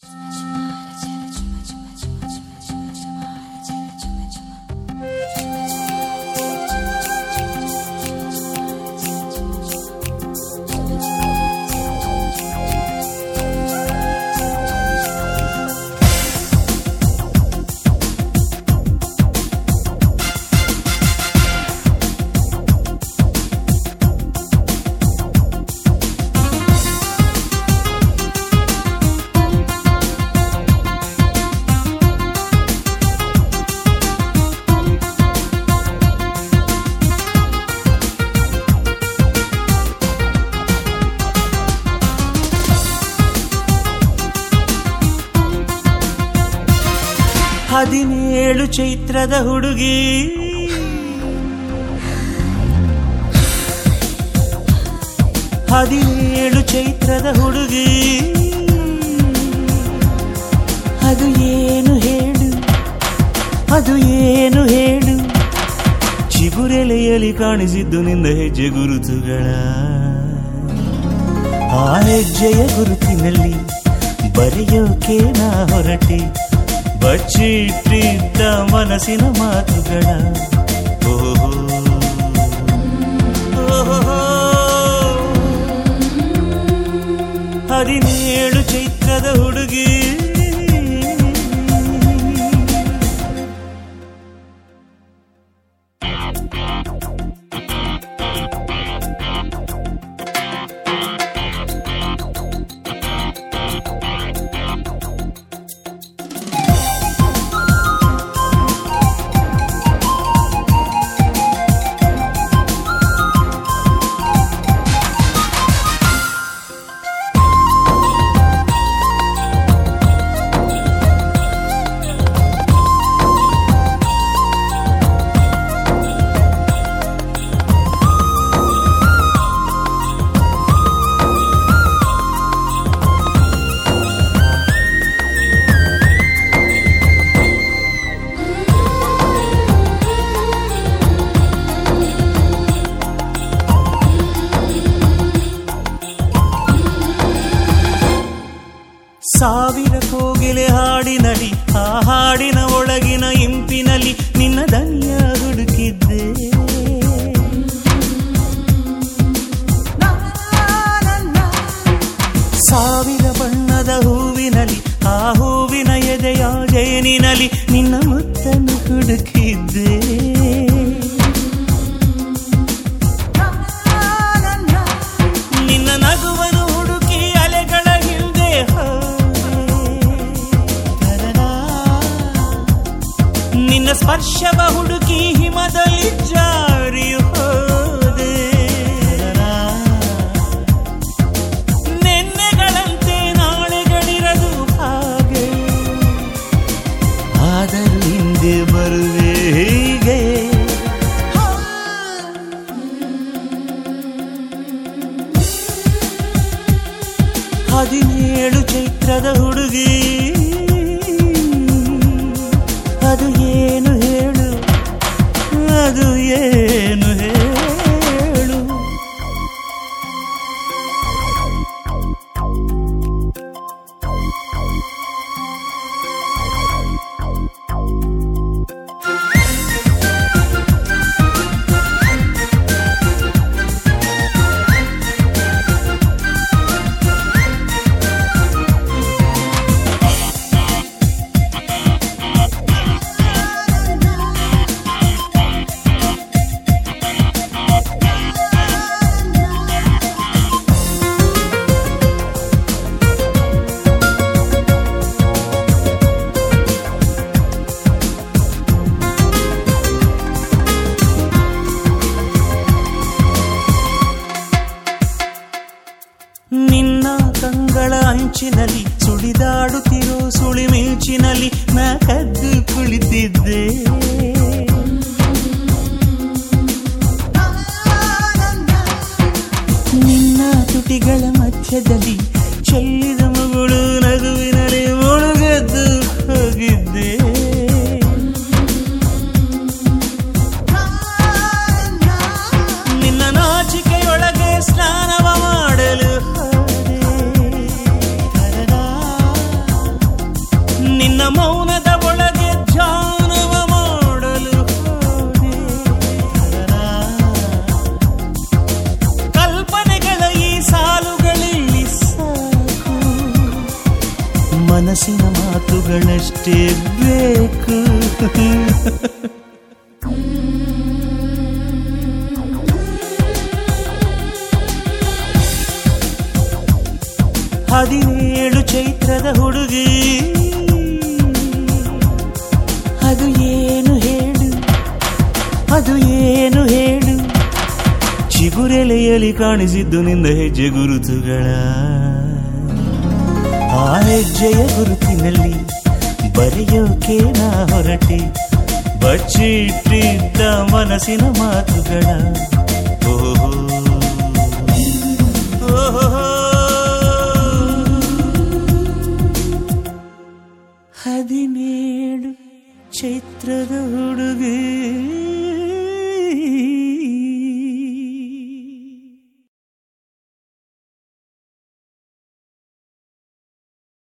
ಹದಿನೇಳು ಚೈತ್ರದ ಹುಡುಗಿ ಹದಿನೇಳು ಚೈತ್ರದ ಹುಡುಗಿ ಅದು ಏನು ಹೇಳು ಅದು ಏನು ಹೇಳು ಚಿಗುರೆಲೆಯಲ್ಲಿ ಕಾಣಿಸಿದ್ದು ನಿನ್ನ ಹೆಜ್ಜೆ ಗುರುತುಗಳ ಆ ಹೆಜ್ಜೆಯ ಗುರುತಿನಲ್ಲಿ ಬರೆಯೋಕೆ ನಾ ಹೊರಟೆ ಬಚ್ಚಿಟ್ಟಿದ್ದ ಮನಸ್ಸಿನ ಮಾತುಗಳ ಓಹೋ ಓಹೋ. ಹದಿನೇಳು ಚೈತ್ರದ ಹುಡುಗಿ ಸಾವಿರ ಕೋಗಿಲೆ ಹಾಡಿನಲಿ ಆ ಹಾಡಿನ ಒಳಗಿನ ಇಂಪಿನಲ್ಲಿ ನಿನ್ನ ದನಿಯ ಹುಡುಕಿದ್ದೆ ಸಾವಿರ ಬಣ್ಣದ ಹೂವಿನಲಿ ಆ ಹೂವಿನ ಎದೆಯ ಜೇನಿನಲ್ಲಿ ನಿನ್ನ ಮುತ್ತನ್ನು ಹುಡುಕಿದ್ದೆ ನಿನ್ನ ನಗುವನು ಹುಡುಕಿ ಅಲೆಗಳ ಹಿಂದೆ ಹೋದೆ. ತರನಾ. ನಿನ್ನ ಸ್ಪರ್ಶವ ಹುಡುಕಿ ಹಿಮದಲ್ಲಿ ಜಾರಿ ಹೋದೆ ತರನಾ. ನೆನ್ನೆಗಳಂತೆ ನಾಳೆಗಳಿರದು ಹಾಗೆ ಆದರೂ ಹಿಂದೆ ಬರುವೆ ಹೀಗೆ ಹದಿನೇಳು ಚೈತ್ರದ ಹುಡುಗಿ ಅದು ಏನು ಹೇಳು ಅದು ಏನು ಹೇಳು ನಿನ್ನ ಕಂಗಳ ಅಂಚಿನಲ್ಲಿ ಸುಳಿದಾಡುತ್ತಿರೋ ಸುಳಿ ಮಿಂಚಿನಲ್ಲಿ ನಾ ಕದ್ದು ಕುಳಿತಿದ್ದೆ ನಿನ್ನ ತುಟಿಗಳ ಮಧ್ಯದಲ್ಲಿ ಚೆಲ್ಲಿದ ಮಗಳು ನಗುವಿನಲ್ಲಿ ಮುಳುಗೆದ್ದು ಹೋಗಿದ್ದೆ ನಿನ್ನ ನಾಚಿಕೆಯೊಳಗೆ ಸ್ನಾನವ ಮಾಡಲು ಹೋದೆ. ತರನಾ. ಮನಸ್ಸಿನ ಮಾತುಗಳಷ್ಟೇ ಬೇಕು ಹದಿನೇಳು ಚೈತ್ರದ ಹುಡುಗಿ ಅದು ಏನು ಹೇಳು ಅದು ಏನು ಹೇಳು ಚಿಗುರೆಲೆಯಲ್ಲಿ ಕಾಣಿಸಿದ್ದು ನಿನ್ನ ಹೆಜ್ಜೆ ಗುರುತುಗಳ ಆ ಹೆಜ್ಜೆಯ ಗುರುತಿನಲ್ಲಿ ಬರೆಯೋಕೆ ನಾ ಹೊರಟೆ ಬಚ್ಚಿಟ್ಟಿದ್ದ ಮನಸ್ಸಿನ ಮಾತುಗಳ ಓಹೋ ಓಹೋ ಹದಿನೇಳು ಚೈತ್ರದ ಹುಡುಗಿ